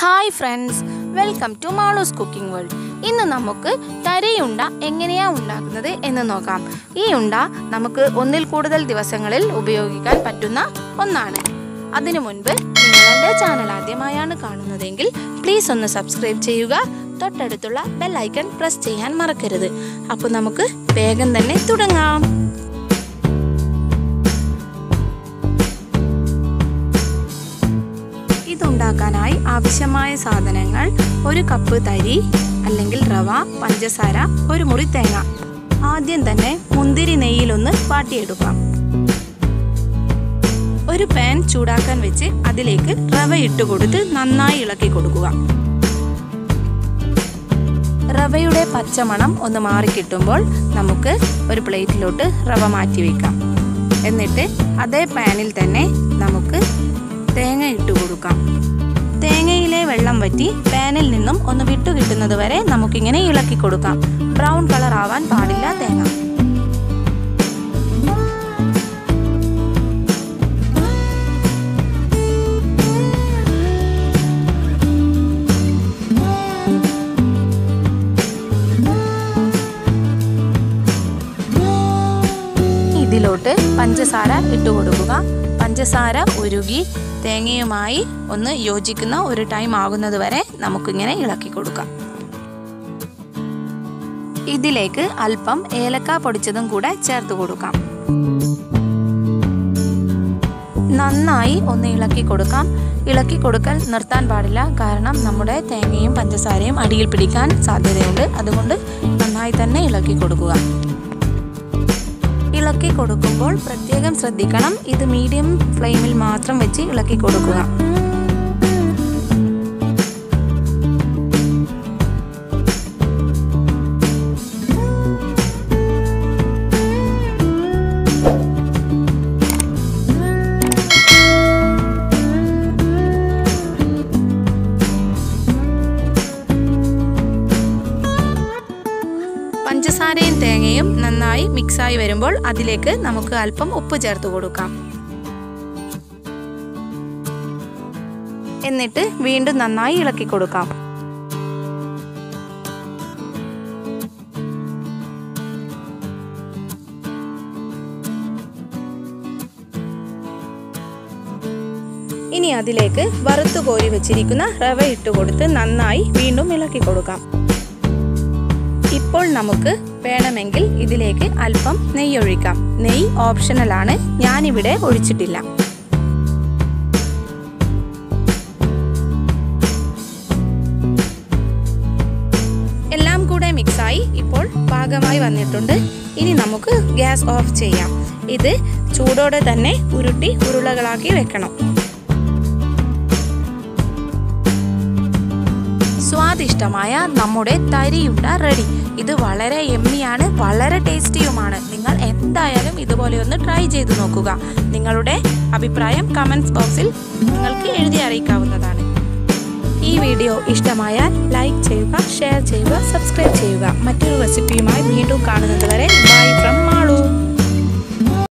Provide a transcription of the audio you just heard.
hi friends welcome to Maalu's cooking world ഇന്ന് നമുക്ക് തരയുണ്ട എങ്ങനെയാ ഉണ്ടാക്കുന്നത് എന്ന് നോക്കാം ഈ ഉണ്ട നമുക്ക് ഒന്നിൽ കൂടുതൽ ദിവസങ്ങളിൽ ഉപയോഗിക്കാൻ പറ്റുന്ന ഒന്നാണ് അതിനു മുൻപ് നിങ്ങൾ എൻ്റെ ചാനൽ ആദ്യമായാണ് കാണുന്നതെങ്കിൽ പ്ലീസ് ഒന്ന് സബ്സ്ക്രൈബ് ചെയ്യുക തൊട്ടടുത്തുള്ള ബെല്ലൈക്കൺ പ്രസ് ചെയ്യാൻ മറക്കരുത് അപ്പോൾ നമുക്ക് വേഗം തന്നെ തുടങ്ങാം ഇതുണ്ടാക്കാനായി ആവശ്യമായ സാധനങ്ങൾ ഒരു കപ്പ് തരി അല്ലെങ്കിൽ റവ പഞ്ചസാര ഒരു മുറി തേങ്ങ ആദ്യം തന്നെ മുന്തിരി നെയ്യിലൊന്ന് വാട്ടിയെടുക്കാം ഒരു പാൻ ചൂടാക്കാൻ വെച്ച് അതിലേക്ക് റവ ഇട്ട് കൊടുത്ത് നന്നായി ഇളക്കി കൊടുക്കുക റവയുടെ പച്ചമണം ഒന്ന് മാറിക്കിട്ടുമ്പോൾ നമുക്ക് ഒരു പ്ലേറ്റിലോട്ട് റവ മാറ്റി വയ്ക്കാം എന്നിട്ട് അതേ പാനിൽ തന്നെ നമുക്ക് തേങ്ങ ഇട്ട് കൊടുക്കാം തേങ്ങയിലെ വെള്ളം വറ്റി പാനിൽ നിന്നും ഒന്ന് വിട്ടു കിട്ടുന്നത് വരെ നമുക്കിങ്ങനെ ഇളക്കി കൊടുക്കാം ബ്രൗൺ കളർ ആവാൻ പാടില്ല തേങ്ങ ഇതിലോട്ട് പഞ്ചസാര ഇട്ട് കൊടുക്കുക പഞ്ചസാര ഉരുകി തേങ്ങയുമായി ഒന്ന് യോജിക്കുന്ന ഒരു ടൈം ആകുന്നത് വരെ നമുക്കിങ്ങനെ ഇളക്കി കൊടുക്കാം ഇതിലേക്ക് അല്പം ഏലക്ക പൊടിച്ചതും കൂടെ ചേർത്ത് കൊടുക്കാം നന്നായി ഒന്ന് ഇളക്കി കൊടുക്കാം ഇളക്കി കൊടുക്കൽ നിർത്താൻ പാടില്ല കാരണം നമ്മുടെ തേങ്ങയും പഞ്ചസാരയും അടിയിൽ പിടിക്കാൻ സാധ്യതയുണ്ട് അതുകൊണ്ട് നന്നായി തന്നെ ഇളക്കി കൊടുക്കുക ഇളക്കി കൊടുക്കുമ്പോൾ പ്രത്യേകം ശ്രദ്ധിക്കണം ഇത് മീഡിയം ഫ്ലെയിമിൽ മാത്രം വെച്ച് ഇളക്കി കൊടുക്കുക പഞ്ചസാരയും തേങ്ങയും നന്നായി മിക്സായി വരുമ്പോൾ അതിലേക്ക് നമുക്ക് അല്പം ഉപ്പ് ചേർത്ത് കൊടുക്കാം എന്നിട്ട് വീണ്ടും നന്നായി ഇളക്കി കൊടുക്കാം ഇനി അതിലേക്ക് വറുത്തു കോരി വെച്ചിരിക്കുന്ന റവ ഇട്ട് കൊടുത്ത് നന്നായി വീണ്ടും ഇളക്കി കൊടുക്കാം ഇപ്പോൾ നമുക്ക് വേണമെങ്കിൽ ഇതിലേക്ക് അല്പം നെയ്യ് ഒഴിക്കാം നെയ്യ് ഓപ്ഷണലാണ് ഞാനിവിടെ ഒഴിച്ചിട്ടില്ല എല്ലാം കൂടെ മിക്സായി ഇപ്പോൾ പാകമായി വന്നിട്ടുണ്ട് ഇനി നമുക്ക് ഗ്യാസ് ഓഫ് ചെയ്യാം ഇത് ചൂടോടെ തന്നെ ഉരുട്ടി ഉരുളകളാക്കി വെക്കണം സ്വാദിഷ്ടമായ നമ്മുടെ തരിയുണ്ട റെഡി ഇത് വളരെ എമ്മിയാണ് വളരെ ടേസ്റ്റിയുമാണ് നിങ്ങൾ എന്തായാലും ഇതുപോലെ ഒന്ന് ട്രൈ ചെയ്ത് നോക്കുക നിങ്ങളുടെ അഭിപ്രായം കമൻസ് ബോക്സിൽ നിങ്ങൾക്ക് എഴുതി അറിയിക്കാവുന്നതാണ് ഈ വീഡിയോ ഇഷ്ടമായാൽ ലൈക്ക് ചെയ്യുക ഷെയർ ചെയ്യുക സബ്സ്ക്രൈബ് ചെയ്യുക മറ്റൊരു റെസിപ്പിയുമായി വീണ്ടും കാണുന്നത് വരെ ബൈ ഫ്രം മാളൂ